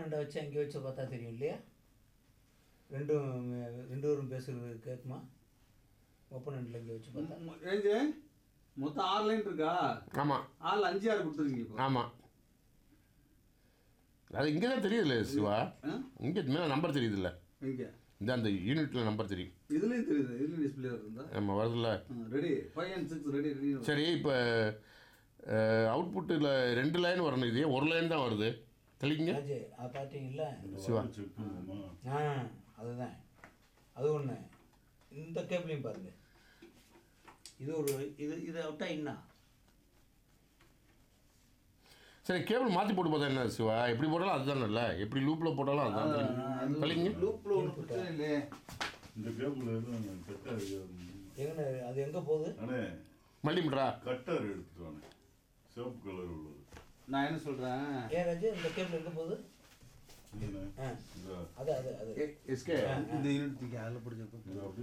ஒப்பனண்டை வச்சு அங்கே வச்சு பார்த்தா தெரியும் இல்லையா ரெண்டும் அஹ், ரெண்டு பேரும் பேசுறது கேட்குமா ஒப்பனண்டில் இங்கே வச்சு பார்த்தா ஏஞ்சு மொத்தம் ஆறு லைன் இருக்கா ஆமாம் ஆறுல அஞ்சு ஆறு கொடுத்துருக்கீங்க இப்போ ஆமாம் அது இங்கே தான் தெரியுதுல்ல சிவா ஆ? இங்கே மேலே நம்பர் தெரியுதுல்ல இங்க இந்த அந்த யூனிட்டில் நம்பர் தெரியும் இதுலயும் தெரியுது இதுலயும் டிஸ்பிளே வருதா நம்ம வருதுல்ல ready five and six ready ready சரி இப்போ அவுட்புட்டில் ரெண்டு லைன் வரணும் இது ஏன் ஒரு லைன் தான் வருது தெளிங்க ராஜு அதை பார்த்தீங்களா சிவா. செக் பண்ணுவோமா ஆ அதுதான் அது ஒன்று இந்த கேபிளையும் பாருங்க இது ஒரு இது இது விட்டா என்ன சரி கேபிள் மாற்றி போட்டு பார்த்தா என்ன சிவா எப்படி போட்டாலும் அதுதான் இல்லை எப்படி லூப்பில் போட்டாலும் அதுதான் தெரியும் தெளிங்க லூப்ல ஒன்றும் பிரச்சனை இல்லையே இந்த கேபிள் எதுவும் கட்டார் எங்கண்ணே அது எங்கே போகுது அண்ணே மல்டிமீட்டரா கட்டார் எடுத்துட்டு வானே சிவப்பு கலர் உள்ளது நான் என்ன சொல்றேன் ஏன் ராஜு இந்த கேபிள் எங்கே போகுது இதுண்ணே. ஆ இதா, அது அது அது எஸ்கே இந்த யூனிட் தூக்கி அதில் பிடிச்சிருக்கோம் இது அப்படி